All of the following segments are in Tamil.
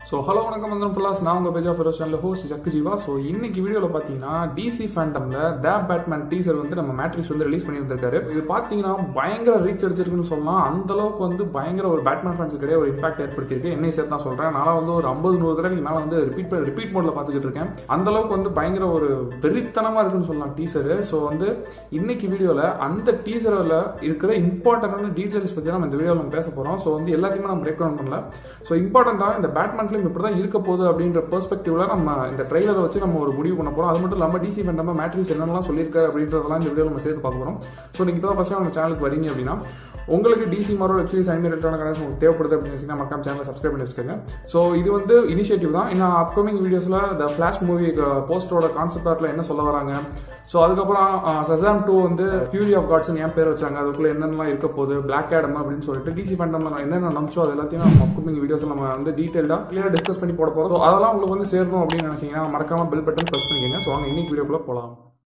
ஸோ ஹலோ வணக்கம் வந்தனம் ஃபுல்லாஸ் நான் உங்கள் பேஜா ஃபெரோஸ் channel host Jakku Jeeva so இன்னைக்கு வீடியோவில் பார்த்தீங்கன்னா டிசி ஃபேண்டமில் த பேட்மேன் டீசர் வந்து நம்ம மேட்ரிக்ஸ் வந்து ரிலீஸ் பண்ணியிருந்திருக்காரு இது பார்த்தீங்கன்னா பயங்கர ரீச் அடிச்சிருக்குன்னு சொல்லலாம் அந்த அளவுக்கு வந்து பயங்கர ஒரு பேட்மேன் ஃபேன்ஸ் கிடையாது ஒரு இம்பாக்ட் ஏற்படுத்தியிருக்கு என்னை சேர்த்து தான் சொல்கிறேன் நான் வந்து ஒரு ஐம்பது நூறு தடவைக்கு மேலே வந்து ரிப்பீட் ரிப்பீட் மோடில் பார்த்துக்கிட்டு இருக்கேன் அந்த அளவுக்கு வந்து பயங்கர ஒரு வெறித்தனமாக இருக்குன்னு சொல்லலாம் டீசரு ஸோ வந்து இன்னைக்கு வீடியோவில் அந்த டீசரில் இருக்கிற இம்பார்ட்டன்டான டீட்டெயில்ஸ் பற்றி நம்ம இந்த வீடியோவில் நம்ம பேச போகிறோம் ஸோ வந்து எல்லாத்தையுமே நம்ம பிரேக் டவுன் பண்ணல ஸோ இம்பார்ட்டண்டாக இந்த பேட்மேன் ஃபிலிம் இப்படி தான் இருக்க போகுது அப்படின்ற பெர்ஸ்பெக்டிவ்ல நம்ம இந்த ட்ரெய்லரை வச்சு நம்ம ஒரு முடிவு பண்ண போகிறோம் அது மட்டும் இல்லாமல் டிசி நம்ம மேட்ரிக்ஸ் என்னென்னலாம் சொல்லியிருக்காரு அப்படின்றதெல்லாம் இந்த வீடியோ நம்ம சேர்த்து பார்க்க போகிறோம் ஸோ நீங்கள் இப்போ தான் ஃபஸ்ட்டு நம்ம சேனலுக்கு வரீங்க அப்படின்னா உங்களுக்கு டிசி மாரோ வெப் சீரிஸ் அனிமே ரிலேட்டான கனெக்ஷன் உங்களுக்கு தேவைப்படுது அப்படின்னு வச்சுன்னா மறக்காம சேனலை சப்ஸ்கிரைப் பண்ணி வச்சுக்கோங்க ஸோ இது வந்து இனிஷியேட்டிவ் தான் இன்னும் அப்கமிங் வீடியோஸில் இந்த ஃப்ளாஷ் மூவி போஸ்டரோட கான்செப்ட் ஆர்ட்டில் என்ன சொல்ல வராங்க ஸோ அதுக்கப்புறம் சசாம் டூ வந்து ஃபியூரி ஆஃப் காட்ஸ்னு ஏன் பேர் வச்சாங்க அதுக்குள்ள என்னென்னலாம் இருக்க போகுது பிளாக் ஆடம் அப்படின்னு சொல்லிட்டு டிசி ஃபேண்டம் என்னென்ன நினச்சோ அது எல்லாத்தையும் நம்ம அப்கமிங் வீடியோஸ் நம்ம வந்து டீட்டெயிலாக கிளியராக டிஸ்கஸ் பண்ணி போட போகிறோம் ஸோ அதெல்லாம் உங்களுக்கு வந்து சேரணும் அப்படின்னு நினைச்சீங்கன்னா மறக்காம பெல் பட்டன் ப்ரெஸ் பண்ணிக்கோங்க ஸோ வாங்க இன்னைக்கு வீடியோக்குள்ள போகலாம்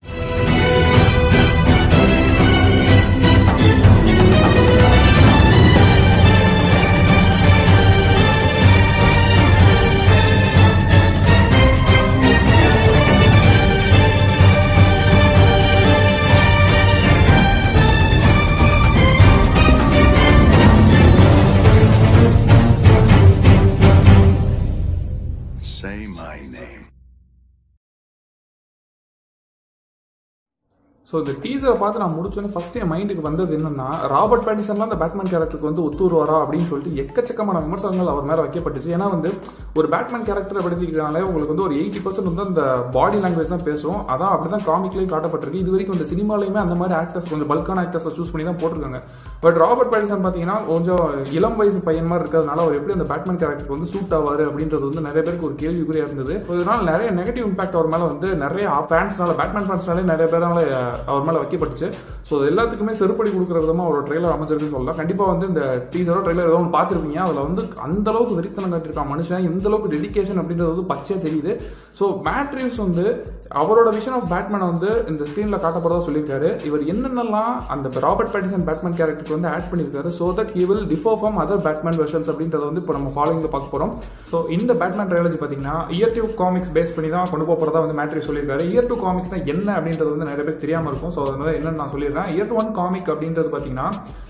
Say my name. ஸோ இந்த டீசரை பார்த்து நான் முடிச்சோன்னே ஃபர்ஸ்ட் என் மைண்டுக்கு வந்தது என்னன்னா ராபர்ட் பேட்டிசன்லாம் அந்த பேட்மேன் கேரக்டருக்கு வந்து ஒத்து வருவாரா அப்படின்னு சொல்லிட்டு எக்கச்சக்கமான விமர்சனங்கள் அவர் மேலே வைக்கப்பட்டுச்சு ஏன்னா வந்து ஒரு பேட்மேன் கேரக்டரை படுத்திக்கிறனாலே உங்களுக்கு வந்து ஒரு எயிட்டி பர்சன்ட் வந்து அந்த பாடி லாங்குவேஜ் தான் பேசும் அதான் அப்படி தான் காமிக்லேயும் காட்டப்பட்டிருக்கு இது வரைக்கும் இந்த சினிமாலையுமே அந்த மாதிரி ஆக்டர்ஸ் கொஞ்சம் பல்கான ஆக்டர்ஸை சூஸ் பண்ணி தான் போட்டிருக்காங்க பட் ராபர்ட் பேட்டிசன் பார்த்தீங்கன்னா கொஞ்சம் இளம் வயசு பையன் மாதிரி இருக்கிறதுனால அவர் எப்படி அந்த பேட்மேன் கேரக்டருக்கு வந்து சூட் ஆவார் அப்படின்றது வந்து நிறைய பேருக்கு ஒரு கேள்விக்குறியா இருந்தது So, இதனால நிறைய நெகட்டிவ் இம்பாக்ட் அவர் மேலே வந்து நிறைய ஃபேன்ஸ்னால பேட்மேன் ஃபேன்ஸ்னாலே நிறைய பேரால அவர் மேலே வைக்கப்பட்டுச்சு ஸோ அது எல்லாத்துக்குமே செருப்படி கொடுக்குற விதமாக ஒரு ட்ரெய்லர் அமைஞ்சிருக்குன்னு சொல்லலாம் கண்டிப்பாக வந்து இந்த டீசரோ ட்ரெய்லர் ஏதோ ஒன்று பார்த்துருப்பீங்க அதில் வந்து அந்த அளவுக்கு வெறித்தனம் காட்டியிருக்கான் மனுஷன் எந்த அளவுக்கு டெடிகேஷன் அப்படின்றது வந்து பச்சையாக தெரியுது ஸோ மேட்ரிவ்ஸ் வந்து அவரோட விஷன் ஆஃப் பேட்மேனை வந்து இந்த ஸ்க்ரீனில் காட்டப்படுறதா சொல்லியிருக்காரு இவர் என்னென்னலாம் அந்த ராபர்ட் பேட்டிசன் பேட்மேன் கேரக்டருக்கு வந்து ஆட் பண்ணியிருக்காரு so that he will differ from other Batman versions அப்படின்றத வந்து இப்போ நம்ம ஃபாலோயிங்கில் பார்க்க போகிறோம் ஸோ இந்த பேட்மேன் ட்ரையாலஜி பார்த்தீங்கன்னா இயர் டூ காமிக்ஸ் பேஸ் பண்ணி தான் கொண்டு போகிறதா வந்து மேட்ரிக் சொல்லியிருக்காரு இயர் டூ காமிக்ஸ் என்ன அப்படின்றது வந்து நிறைய பேர் தெரியாமல் இருக்கும் ஸோ அதனால என்னன்னு நான் சொல்லிடுறேன் இயர் ஒன் காமிக் அப்படின்றது பார்த்தீங்கன்னா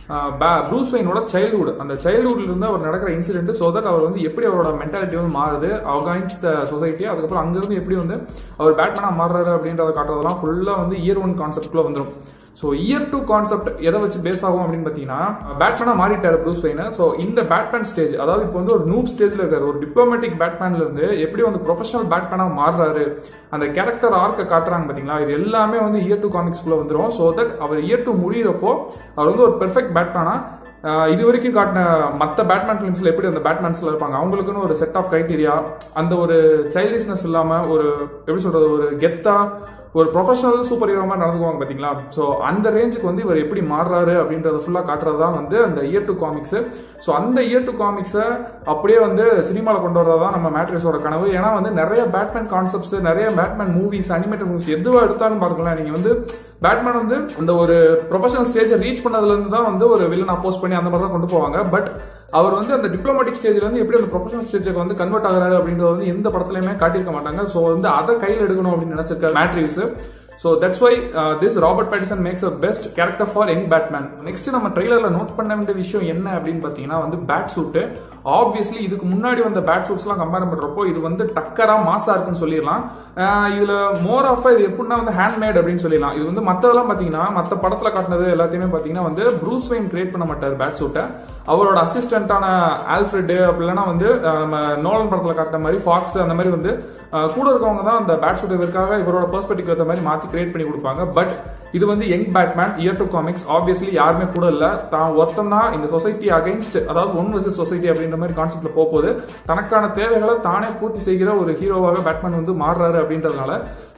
ப்ரூஸ் வெயினோட சைல்டுஹுட் அந்த சைல்டுஹுட்ல இருந்து அவர் நடக்கிற இன்சிடென்ட் ஸோ தட் அவர் வந்து எப்படி அவரோட மென்டாலிட்டி வந்து மாறுது அகைன்ஸ்ட் த சொசைட்டி அதுக்கப்புறம் அங்கிருந்து எப்படி வந்து அவர் பேட்மேனாக மாறுறாரு அப்படின்றத காட்டுறதெல்லாம் ஃபுல்லாக வந்து இயர் ஒன் கான்செப்ட்குள்ள வந்துடும் ஸோ இயர் டூ கான்செப்ட் எதை வச்சு பேஸ் ஆகும் அப்படின்னு பார்த்தீங்கன்னா பேட்மேனா மாறிட்டாரு ப்ரூஸ் வெயின் ஸோ இந்த பேட்மேன் ஸ்டேஜ் அதாவது இப்போ வந்து ஒரு நூப் ஸ்டேஜ்ல இருக்காரு ஒரு டிப்ளமேட்டிக் பேட்மேன்ல இருந்து எப்படி வந்து ப்ரொஃபஷனல் பேட்மேனா மாறுறாரு அந்த கேரக்டர் ஆர்க்கை காட்டுறாங்க பார்த்தீங்களா இது எல்லாமே வந்து இயர் டூ காமிக்ஸ்குள்ள வந்துடும் ஸோ தட் அவர் இயர் டூ முடியிறப்போ அவர் வந்து ஒரு பெர்ஃபெக்ட் பேட்மேனா இது வரைக்கும் காட்டின மற்ற பேட்மேன் ஃபிலிம்ஸ்ல எப்படி அந்த பேட்மேன்ஸ்ல இருப்பாங்க அவங்களுக்குன்னு ஒரு செட் ஆஃப் கிரைட்டீரியா அந்த ஒரு சைல்டிஷ்னஸ் இல்லாம ஒரு எப்படி சொல்றது ஒரு கெத்தா ஒரு ப்ரொஃபஷனல் சூப்பர் ஹீரோ மாதிரி நடந்துக்குவாங்க பாத்தீங்களா ஸோ அந்த ரேஞ்சுக்கு வந்து இவர் எப்படி மாறுறாரு அப்படின்றத ஃபுல்லாக காட்டுறது தான் வந்து அந்த இயர் டூ காமிக்ஸ் ஸோ அந்த இயர் டூ காமிக்ஸை அப்படியே வந்து சினிமாவில் கொண்டு வரதா நம்ம மேட்ரிக்ஸோட கனவு ஏன்னா வந்து நிறைய பேட்மேன் கான்செப்ட்ஸ் நிறைய பேட்மேன் மூவிஸ் அனிமேட்டட் மூவிஸ் எதுவாக எடுத்தாலும் பார்க்கலாம் நீங்க வந்து பேட்மேன் வந்து அந்த ஒரு ப்ரொஃபஷனல் ஸ்டேஜை ரீச் பண்ணதுல இருந்து தான் வந்து ஒரு வில்லன் அப்போஸ் பண்ணி அந்த மாதிரி தான் கொண்டு போவாங்க பட் அவர் வந்து அந்த டிப்ளமேட்டிக் ஸ்டேஜ்ல இருந்து எப்படி அந்த ப்ரொஃபஷனல் ஸ்டேஜுக்கு வந்து கன்வெர்ட் ஆகுறாரு அப்படின்றது வந்து எந்த படத்துலயுமே காட்டியிருக்க மாட்டாங்க ஸோ வந்து அதை கையில் எடுக்கணும் அப்படின்னு நினைச்சிருக்க Matt Reeves so that's why this Robert Pattinson makes a best character for young Batman next நம்ம ட்ரெய்லர்ல நோட் பண்ண வேண்டிய விஷயம் என்ன அப்படின்னு பார்த்தீங்கன்னா வந்து பேட் சூட்டு ஆப்வியஸ்லி இதுக்கு முன்னாடி வந்த பேட் சூட்ஸ்லாம் கம்பேர் பண்றப்போ இது வந்து டக்கரா மாசா இருக்குன்னு சொல்லிடலாம் இதுல மோர் ஆஃப் இது எப்படின்னா வந்து ஹேண்ட்மேட் அப்படின்னு சொல்லிடலாம் இது வந்து மற்றதெல்லாம் பார்த்தீங்கன்னா மற்ற படத்துல காட்டினது எல்லாத்தையுமே பார்த்தீங்கன்னா வந்து ப்ரூஸ் வெயின் கிரியேட் பண்ண மாட்டார் பேட் சூட்டை அவரோட அசிஸ்டன்டான ஆல்ஃபிரெட் அப்படின்னா வந்து நோலன் படத்துல காட்டின மாதிரி ஃபாக்ஸ் அந்த மாதிரி வந்து கூட இருக்கவங்க தான் அந்த பேட் சூட் இதற்காக இவரோட பெர்ஸ்பெக்டிவ் ஏற்ற மாதிரி மாத்தி கிரியேட் பண்ணி கொடுப்பாங்க பட் இது வந்து young Batman year two comics obviously யாருமே கூட இல்ல தான் ஒருத்தன் தான் இந்த சொசைட்டி அகைன்ஸ்ட் அதாவது ஒன் வர்சஸ் சொசைட்டி அப்படின்ற மாதிரி கான்செப்ட்ல போகுது தனக்கான தேவைகளை தானே பூர்த்தி செய்கிற ஒரு ஹீரோவாக பேட்மேன் வந்து மாறுறாரு அப்படின்றதுனால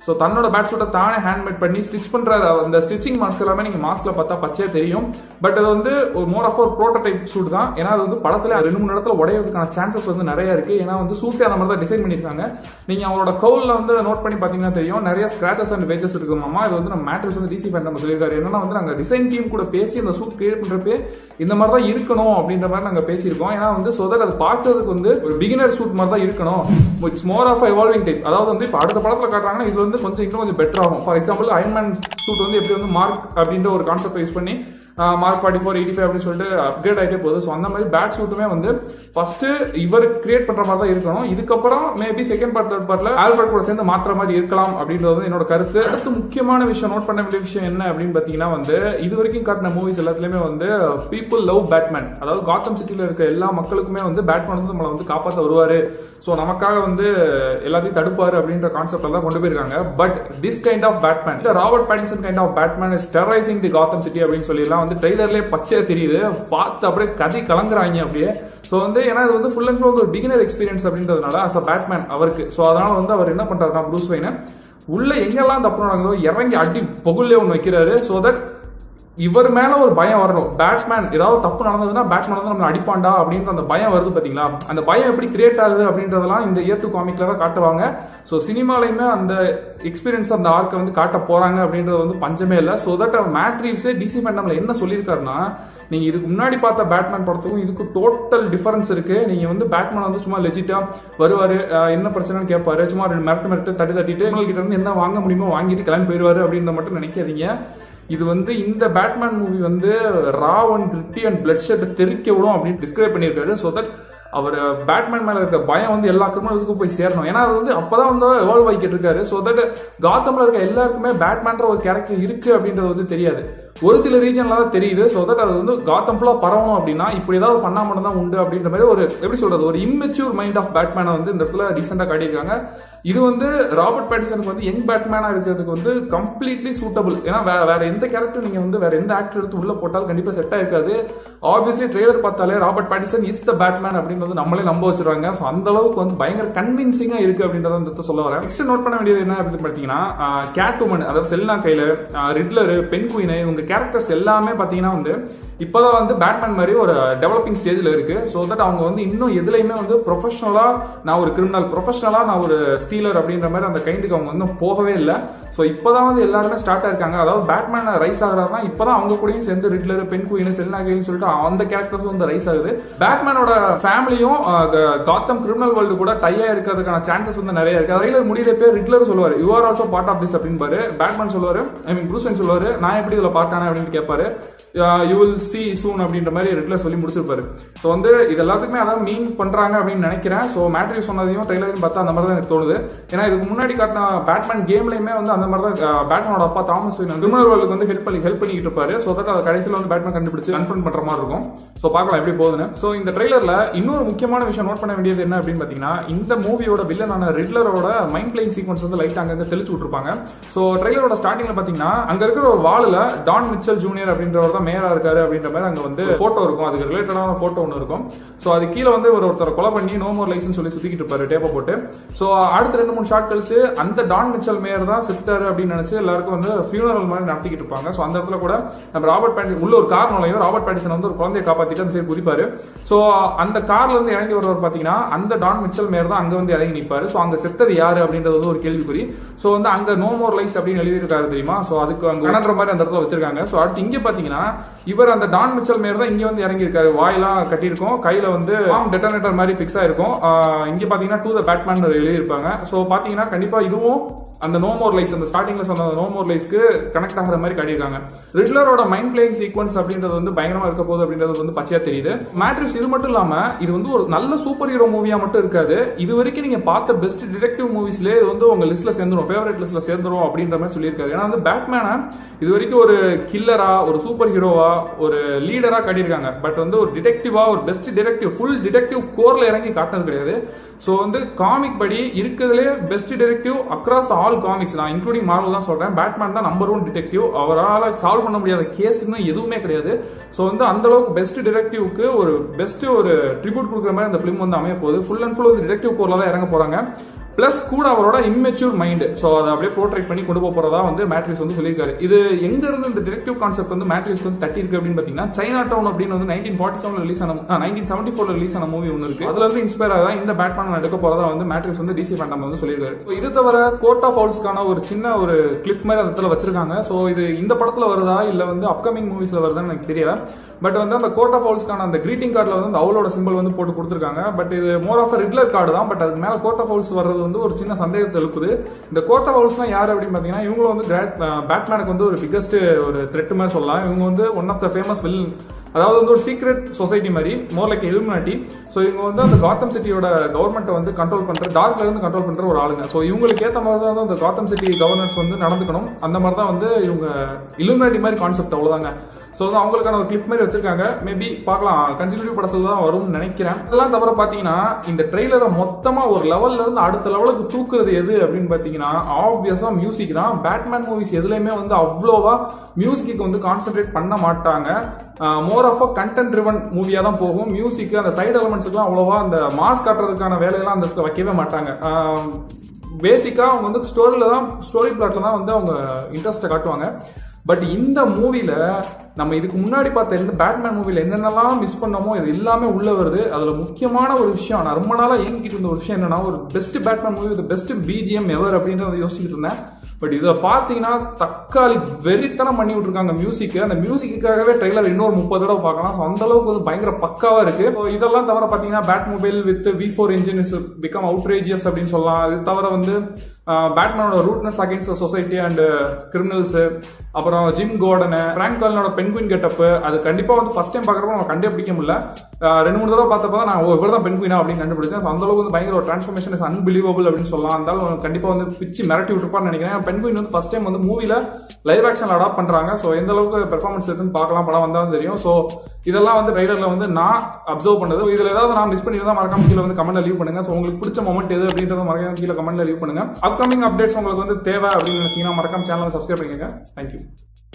ஸோ தன்னோட பேட் சூட்டை தானே ஹேண்ட்மேட் பண்ணி ஸ்டிச் பண்ற அந்த ஸ்டிச்சிங் மார்க்ஸ் எல்லாமே நீங்க மாஸ்க்ல பார்த்தா பச்சையா தெரியும் பட் அது வந்து ஒரு மோர் ஆஃப் ஒரு ப்ரோட்டோடைப் சூட் தான் ஏன்னா அது வந்து படத்துல ரெண்டு மூணு இடத்துல உடையறதுக்கான சான்சஸ் வந்து நிறைய இருக்கு ஏன்னா வந்து சூட்டே அந்த மாதிரி தான் டிசைன் பண்ணிருக்காங்க நீங்க அவங்களோட கவுல்ல வந்து நோட் பண்ணி பாத்தீங்கன்னா தெரியும் நிறைய ஸ்கிராச்சஸ் அண்ட் வேச்சஸ் இருக்குமாமா இது வந்து நம்ம மேட்ரிக்ஸ் வந்து டிசி ஃபேன் நம்ம சொல்லியிருக்காரு என்னன்னா வந்து நாங்க டிசைன் டீம் கூட பேசி அந்த சூட் கிரியேட் பண்றப்பே இந்த மாதிரி தான் இருக்கணும் அப்படின்ற மாதிரி நாங்க பேசியிருக்கோம் ஏன்னா வந்து சோ தட் அது பார்க்கறதுக்கு வந்து ஒரு பிகினர் சூட் மாதிரி தான் இருக்கணும் it's more of evolving type அதாவது வந்து இப்போ அடுத்த படத்துல காட்டுறாங்கன்னா இது வந்து கொஞ்சம் இன்னும் கொஞ்சம் பெட்டர் ஆகும் ஃபார் எக்ஸாம்பிள் அயன்மேன் சூட் வந்து எப்படி வந்து மார்க் அப்படின்ற ஒரு கான்செப்ட் யூஸ் பண்ணி mark forty four eighty five அப்படின்னு சொல்லிட்டு அப்கிரேட் ஆகிட்டே போகுது ஸோ அந்த மாதிரி பேட் சூட்டுமே வந்து ஃபர்ஸ்ட் இவர் கிரியேட் பண்ற மாதிரி தான் இருக்கணும் இதுக்கப்புறம் மேபி செகண்ட் பார்ட் தேர்ட் பார்ட்ல ஆல்பர்ட் கூட சேர்ந்து மாற்ற மாதிரி இருக்கலாம் அப்படின்றது வந்து என்னோட கருத்து அடுத்து முக்கியமான விஷயம் நோட் பண்ண வேண்டிய விஷயம் என்ன அப்படின்னு பாத்தீங்கன்னா வந்து இது வரைக்கும் காட்டின மூவிஸ் எல்லாத்துலயுமே வந்து பீப்புள் லவ் பேட்மேன் அதாவது காத்தம் சிட்டில இருக்க எல்லா மக்களுக்குமே வந்து பேட்மேன் வந்து நம்மளை வந்து காப்பாற்ற வருவாரு ஸோ நமக்காக வந்து எல்லாத்தையும் தடுப்பாரு அப்படின்ற கான்செப்ட்ல தான் கொண்டு போயிருக்காங்க but this kind of Batman இந்த Robert Pattinson kind of Batman is terrorising the Gotham city அப்படின்னு சொல்லிடலாம் வந்து ட்ரெய்லர்லேயே பச்சையா தெரியுது பார்த்து அப்படியே கதை கலங்குறாங்க அப்படியே ஸோ வந்து ஏன்னா இது வந்து ஃபுல் அண்ட் ஃபுல் ஒரு பிகினர் எக்ஸ்பீரியன்ஸ் அப்படின்றதுனால அஸ் அ பேட்மேன் அவருக்கு ஸோ அதனால வந்து அவர் என்ன பண்றாருன்னா ப்ரூஸ் வைனை உள்ள எங்கெல்லாம் தப்பு நடக்குதோ இறங்கி அடி பொகுல்லே ஒன்று வைக்கிறாரு ஸோ தட் இவர் மேல ஒரு பயம் வரணும் பேட்மேன் ஏதாவது தப்பு நடந்ததுன்னா பேட்மேன் வந்து நம்ம அடிப்பாண்டா அப்படின்ற அந்த பயம் வருது பாத்தீங்களா அந்த பயம் எப்படி கிரியேட் ஆகுது அப்படின்றதெல்லாம் இந்த இயர் டூ காமிக்ல தான் காட்டுவாங்க ஸோ சினிமாலையுமே அந்த எக்ஸ்பீரியன்ஸ் அந்த ஆர்க்கை வந்து காட்ட போறாங்க அப்படின்றது வந்து பஞ்சமே இல்லை ஸோ தட் மேட்ரிவ்ஸே டிசி ஃபேண்டம்ல என்ன சொல்லியிருக்காருன்னா நீங்க இதுக்கு முன்னாடி பார்த்த பேட்மேன் படத்துக்கும் இதுக்கு டோட்டல் டிஃபரன்ஸ் இருக்கு நீங்க வந்து பேட்மேன் வந்து சும்மா லெஜிட்டா வருவாரு அஹ் என்ன பிரச்சனைன்னு கேட்பாரு சும்மா ரெண்டு மிரட்டு மிரட்டு தட்டி தட்டிட்டு உங்ககிட்ட இருந்து என்ன வாங்க முடியுமோ வாங்கிட்டு கிளம்பி போயிருவாரு அப்படின்ற மட்டும் நினைக்காதீங்க இது வந்து இந்த பேட்மேன் மூவி வந்து raw and gritty and bloodshed தெரிக்க விடும் அப்படின்னு டிஸ்கிரைப் பண்ணியிருக்காரு ஸோ தட் அவர் பேட்மேன் மேல இருக்க பயம் வந்து எல்லா கிரிமினல்ஸுக்கும் போய் சேரணும் ஏன்னா அது வந்து அப்பதான் வந்து எவால்வ் ஆகிட்டு இருக்காரு ஸோ தட் காத்தம்ல இருக்க எல்லாருக்குமே பேட்மேன்ற ஒரு கேரக்டர் இருக்கு அப்படின்றது வந்து தெரியாது ஒரு சில ரீஜன்ல தான் தெரியுது ஸோ தட் அது வந்து காத்தம் ஃபுல்லா பரவணும் அப்படின்னா இப்படி ஏதாவது பண்ணா மட்டும் தான் உண்டு அப்படின்ற மாதிரி ஒரு எப்படி சொல்றது ஒரு இம்மெச்சூர் மைண்ட் ஆஃப் பேட்மேனை வந்து இந்த இடத்துல ரீசெண்டா காட்டியிருக்காங்க இது வந்து ராபர்ட் பேட்டிசனுக்கு வந்து யங் பேட்மேனா இருக்கிறதுக்கு வந்து கம்ப்ளீட்லி சூட்டபிள் ஏன்னா வேற வேற எந்த கேரக்டர் நீங்க வந்து வேற எந்த ஆக்டர் எடுத்து உள்ள போட்டாலும் கண்டிப்பா செட் ஆயிருக்காது ஆப்வியஸ்லி ட்ரெய்லர் பார்த்தாலே Robert Pattinson is the Batman அப்படின்றது நம்மளே நம்ப வச்சிருவாங்க ஸோ அந்த அளவுக்கு வந்து பயங்கர கன்வின்சிங்கா இருக்கு அப்படின்றத வந்து சொல்ல வரேன் நெக்ஸ்ட் நோட் பண்ண வேண்டியது என்ன அப்படின்னு பார்த்தீங்கன்னா கேட் உமன் அதாவது செல்னா கையில ரிட்லரு பென் குயினு இவங்க கேரக்டர்ஸ் எல்லாமே பார்த்தீங்கன்னா வந்து இப்போதான் வந்து பேட்மேன் மாதிரி ஒரு டெவலப்பிங் ஸ்டேஜில் இருக்கு ஸோ தட் அவங்க வந்து இன்னும் எதுலையுமே வந்து ப்ரொஃபஷனலா நான் ஒரு கிரிமினல் ப்ரொஃபஷனலா நான் ஒரு ஸ்டீலர் அப்படின்ற மாதிரி அந்த கைண்டுக்கு அவங்க வந்து போகவே இல்லை ஸோ இப்போதான் வந்து எல்லாருமே ஸ்டார்ட் ஆயிருக்காங்க அதாவது பேட்மேன் ரைஸ் ஆகுறாருன்னா இப்போதான் அவங்க கூடயும் சேர்ந்து ரிட்லர் பென் குயின் செல்நாகைன்னு சொல்லிட்டு அந்த கேரக்டர்ஸ் வந்து ரைஸ் ஆகுது பேட்மேனோட ஃபேமிலியும் காத்தம் கிரிமினல் வேர்ல்டு கூட டையா இருக்கிறதுக்கான சான்சஸ் வந்து நிறைய இருக்கு ட்ரைலர் முடியிறப்பே ரிட்லர் சொல்லுவாரு you are also part of this அப்படின்னு பேட்மேன் சொல்லுவாரு ஐ மீன் ப்ரூஸ்வன் சொல்லுவாரு நான் எப்படி இதுல பார்ட் ஆனேன் அப்படின்னு கேட்பாரு யூ வில் சி சூன் அப்படின்ற மாதிரி ரிட்லர் சொல்லி முடிச்சிருப்பாரு ஸோ வந்து இது எல்லாத்துக்குமே அதான் மீன் பண்றாங்க அப்படின்னு நினைக்கிறேன் ஸோ மேட்ரி சொன்னதையும் ட்ரெய்லரையும் பார்த்தா அந்த மாதிரி தான் எனக்கு தோணுது ஏன்னா இதுக்கு முன்னாடி காட்டின பேட்மேன் கேம்லயுமே வந்து அந்த மாதிரி தான் பேட்மேனோட அப்பா தாமஸ் கிரிமினல் வேர்ல்டுக்கு வந்து ஹெல்ப் பண்ணி ஹெல்ப் பண்ணிக்கிட்டு இருப்பாரு ஸோ தட் அதை கடைசியில் வந்து பேட்மேன் கண்டுபிடிச்சு கன்ஃபர்ம் பண்ற மாதிரி இருக்கும் ஸோ பார்க்கலாம் எப்படி போகுதுன்னு ஸோ இந்த ட்ரெய்லர்ல இன்னொரு முக்கியமான விஷயம் நோட் பண்ண வேண்டியது என்ன அப்படின்னு பார்த்தீங்கன்னா இந்த மூவியோட வில்லனான ரிட்லரோட மைண்ட் பிளேயிங் சீக்வன்ஸ் வந்து லைட் அங்கங்க தெளிச்சு விட்டுருப்பாங்க ஸோ ட்ரெய்லரோட ஸ்டார்டிங்ல பார்த்தீங்கன்னா அங்க இருக்கிற ஒரு வாலில் டான் மிச்சல் ஜூனியர் அப்படின்றவர் தான் மேயரா இருக்காரு அப்படின்ற மாதிரி அங்க வந்து போட்டோ இருக்கும் அதுக்கு ரிலேட்டடான போட்டோ ஒன்று இருக்கும் ஸோ அது கீழே வந்து ஒரு ஒருத்தர் கொலை பண்ணி நோ மோர் லைசன்ஸ் சொல்லி சுத்திக்கிட்டு இருப்பாரு டேப்பை போட்டு ஸோ அடுத்த ரெண்டு மூணு ஷார்ட் கழிச்சு அந்த டான் மிச்சல் மேயர் தான் செத்தாரு அப்படின்னு நினைச்சு எல்லாருக்கும் வந்து ஃபியூனரல் மாதிரி நடத்திக்கிட்டு இருப்பாங்க ஸோ அந்த இடத்துல கூட நம்ம ராபர்ட் பேட்டி உள்ள ஒரு கார் நுழையும் ராபர்ட் பேட்டிசன் வந்து ஒரு குழந்தைய காப்பாத்திட்டு அந்த சைடு குதிப்பாரு ஸோ அந்த கார்ல இருந்து இறங்கி வருவார் பாத்தீங்கன்னா அந்த டான் மிச்சல் மேயர் தான் அங்க வந்து இறங்கி நிற்பாரு ஸோ அங்க செத்தது யாரு அப்படின்றது வந்து ஒரு கேள்விக்குறி ஸோ வந்து அங்க நோ மோர் லைஃப் அப்படின்னு எழுதியிருக்காரு தெரியுமா ஸோ அதுக்கு அங்க கணன்ற மாதிரி அந்த இடத்துல வச்சிருக்காங்க ஸோ அடுத்து இங்க பாத்தீங்கன்னா இவர் அந்த டான் மிச்சல் மேயர் தான் இங்க வந்து இறங்கி இருக்காரு வாயெல்லாம் கட்டியிருக்கும் கையில வந்து டெட்டனேட்டர் மாதிரி ஃபிக்ஸ் ஆயிருக்கும் ஆஹ் இங்க பாத்தீங்கன்னா டூ த பேட்மேன் எழுதியிருப்பாங்க ஸோ பாத்தீங்கன்னா கண்டிப்பா இதுவும் அந்த நோ மோர் லைஃப் அந்த ஸ்டார்டிங்ல சொன்ன நோ மோர் லைஃப்க்கு கனெக்ட் ஆகிற மாதிரி காட்டியிருக்காங்க ரிட்லரோட மைண்ட் பிளேயிங் சீக்வன்ஸ் அப்படின்றது வந்து பயங்கரமா இருக்க போகுது அப்படின்றது வந்து பச்சையா தெரியுது மேட்ரிக்ஸ் இது மட்டும் இல்லாம இது வந்து ஒரு நல்ல சூப்பர் ஹீரோ மூவியா மட்டும் இருக்காது இது வரைக்கும் நீங்க பார்த்த பெஸ்ட் டிடெக்டிவ் மூவிஸ்ல இது வந்து உங்க லிஸ்ட்ல சேர்ந்துரும் ஃபேவரட் லிஸ்ட்ல சேர்ந்துரும் அப்படின்ற மாதிரி சொல்லியிருக்காரு ஏன்னா வந்து பேட்மேனை இது வரைக்கும் ஒரு கில்லரா ஒரு சூப்பர் ஹீரோவா ஒரு லீடரா காட்டியிருக்காங்க பட் வந்து ஒரு டிடெக்டிவா ஒரு பெஸ்ட் டிடெக்டிவ் ஃபுல் டிடெக்டிவ் கோர்ல இறங்கி காட்டினது கிடையாது ஸோ வந்து காமிக் படி இருக்கிறதுலே best detective across all comics நான் இன்க்ளூடிங் மார்வல் தான் சொல்றேன் பேட்மேன் தான் நம்பர் ஒன் டிடெக்டிவ் அவரால் சால்வ் பண்ண முடியாத கேஸ் இன்னும் எதுவுமே கிடையாது ஸோ வந்து அந்த அளவுக்கு பெஸ்ட் டிடெக்டிவ்க்கு ஒரு பெஸ்ட் ஒரு ட்ரிபியூட் கொடுக்குற மாதிரி அந்த ஃபிலிம் வந்து அமைய போகுது ஃபுல் அண்ட் ஃபுல் வந்து டிடெக்டிவ் கோர்ல தான் இறங்க போறாங்க பிளஸ் கூட அவரோட இம்மெச்சூர் மைண்ட் ஸோ அதை அப்படியே போர்ட்ரேட் பண்ணி கொண்டு போக போறதா வந்து மேட்ரிக்ஸ் வந்து சொல்லியிருக்காரு இது எங்க இருந்து இந்த டிடெக்டிவ் கான்செப்ட் வந்து மேட்ரிக்ஸ் வந்து தட்டி இருக்கு அப்படின்னு பாத்தீங்கன்னா சைனா டவுன் அப்படின்னு வந்து நைன்டீன் ஃபார்ட்டி செவன் ரிலீஸ் ஆன நைன்டீன் செவன்டி ஃபோர்ல ரிலீஸ் ஆன மூவி ஒன்று இருக்கு அதுல இருந்து இன்ஸ்பயர் ஆகா இந்த பேட்மேன் எடுக்க போறதா வந்து மேட்ரிக்ஸ் வந்து டிசி ஃபேண்டம் வந்து சொல்லியிருக்காரு So, இது தவிர கோர்ட் ஆஃப் ஹவுல்ஸ்க்கான ஒரு சின்ன ஒரு கிளிப் மாதிரி அந்த இடத்துல வச்சிருக்காங்க ஸோ இது இந்த படத்துல வருதா இல்ல வந்து அப்கமிங் மூவிஸ்ல வருதான்னு எனக்கு தெரியல பட் வந்து அந்த கோர்ட் ஆஃப் ஹவுல்ஸ்க்கான அந்த கிரீட்டிங் கார்டில் வந்து அந்த அவளோட சிம்பிள் வந்து போட்டு கொடுத்துருக்காங்க பட் இது மோர் ஆஃப் ரெகுலர் கார்டு தான் பட் அதுக்கு மேல கோர்ட் ஆஃப் ஹவுல்ஸ் வர்றது வந்து ஒரு சின்ன சந்தேகத்தை எழுப்புது இந்த கோர்ட் ஆஃப் ஹவுல்ஸ்லாம் யார் அப்படின்னு பாத்தீங்கன்னா இவங்களும் வந்து பேட்மேனுக்கு வந்து ஒரு பிக்கஸ்ட் ஒரு த்ரெட் மாதிரி சொல்லலாம் இவங்க வந்து one of the famous will அதாவது வந்து ஒரு சீக்ரெட் சொசைட்டி மாதிரி மோர் லைக் எலுமினாட்டி ஸோ இவங்க வந்து அந்த காத்தம் சிட்டியோட கவர்மெண்ட்டை வந்து கண்ட்ரோல் பண்ற டார்க்ல இருந்து கண்ட்ரோல் பண்ற ஒரு ஆளுங்க ஸோ இவங்களுக்கு ஏற்ற மாதிரி தான் அந்த காத்தம் சிட்டி கவர்னர்ஸ் வந்து நடந்துக்கணும் அந்த மாதிரி தான் வந்து இவங்க இலுமினாட்டி மாதிரி கான்செப்ட் அவ்வளவுதாங்க ஸோ வந்து அவங்களுக்கான ஒரு கிளிப் மாதிரி வச்சிருக்காங்க மேபி பார்க்கலாம் கன்சிக்யூட்டிவ் படத்தில் தான் வரும்னு நினைக்கிறேன் இதெல்லாம் தவிர பார்த்தீங்கன்னா இந்த ட்ரெய்லரை மொத்தமா ஒரு லெவல்ல இருந்து அடுத்த லெவலுக்கு தூக்குறது எது அப்படின்னு பார்த்தீங்கன்னா ஆப்வியஸா மியூசிக் தான் பேட்மேன் மூவிஸ் எதுலையுமே வந்து அவ்வளோவா மியூசிக்கு வந்து கான்சென்ட்ரேட் பண்ண மாட்டாங்க more of a content driven மூவியா தான் போகும் மியூசிக் அந்த சைடு எலமெண்ட்ஸ்க்குலாம் அவ்வளோவா அந்த மாஸ் காட்டுறதுக்கான வேலையெல்லாம் அந்த இடத்துல வைக்கவே மாட்டாங்க பேசிக்கா அவங்க வந்து ஸ்டோரியில தான் ஸ்டோரி பிளாட்ல தான் வந்து அவங்க இன்ட்ரெஸ்ட்டை காட்டுவாங்க பட் இந்த மூவில நம்ம இதுக்கு முன்னாடி பார்த்த இந்த பேட்மேன் மூவில என்னென்னலாம் மிஸ் பண்ணோமோ இது எல்லாமே உள்ள வருது அதுல முக்கியமான ஒரு விஷயம் நான் ரொம்ப நாளா ஏங்கிட்டு இருந்த ஒரு விஷயம் என்னன்னா ஒரு best Batman movie with best BGM ever அப்படின்றத யோசிச்சுட்டு இருந்தேன் பட் இதை பார்த்தீங்கன்னா தக்காளி வெறித்தனம் பண்ணி விட்டுருக்காங்க மியூசிக் அந்த மியூசிக்காகவே ட்ரெய்லர் இன்னொரு முப்பது தடவை பார்க்கலாம் ஸோ அந்த அளவுக்கு வந்து பயங்கர பக்காவா இருக்கு ஸோ இதெல்லாம் தவிர பார்த்தீங்கன்னா Batmobile with V four engine is become outrageous அப்படின்னு சொல்லலாம் இது தவிர வந்து பேட்மேனோட rudeness against society and criminals அப்புறம் ஜிம் கோர்டனு பிராங்க் காலனோட பென்குயின் கெட்டப் அது கண்டிப்பா வந்து ஃபர்ஸ்ட் டைம் பார்க்குறப்ப நம்ம கண்டே பிடிக்க முடியல அஹ் ரெண்டு மூணு தடவை பார்த்தப்ப தான் நான் ஓ இவர் தான் பென்குயினா அப்படின்னு கண்டுபிடிச்சேன் So, அந்த அளவுக்கு வந்து பயங்கர ஒரு டிரான்ஸ்ஃபர்மேஷன் இஸ் அன்பிலீவபிள் அப்படின்னு சொல்லலாம் இருந்தாலும் கண்டிப்பா வந்து பிச்சு மிரட்டி விட்டுருப்பான்னு நினைக்கிறேன் பென்குயின் வந்து ஃபர்ஸ்ட் டைம் வந்து மூவில லைவ் ஆக்ஷன் அடாப்ட் பண்றாங்க ஸோ எந்த அளவுக்கு பெர்ஃபார்மன்ஸ் இருக்குன்னு பார்க்கலாம் படம் வந்தாலும் தெரியும் ஸோ இதெல்லாம் வந்து ட்ரைலர்ல வந்து நான் அப்சர்வ் பண்ணது இதுல ஏதாவது நான் மிஸ் பண்ணியிருந்தா மறக்காம கீழே வந்து கமெண்ட்ல லீவ் பண்ணுங்க ஸோ உங்களுக்கு பிடிச்ச மொமெண்ட் எது அப்படின்றத மறக்காம கீழே கமெண்ட்ல லீவ் பண்ணுங்க அப்கமிங் அப்டேட்ஸ் உங்களுக்கு வந்து தேவை அப்படின்னு நினைச்சீங்கன்னா மறக்காம சேனலை சப்ஸ்கிரைப் பண்ணிக்கங்க தேங்க்யூ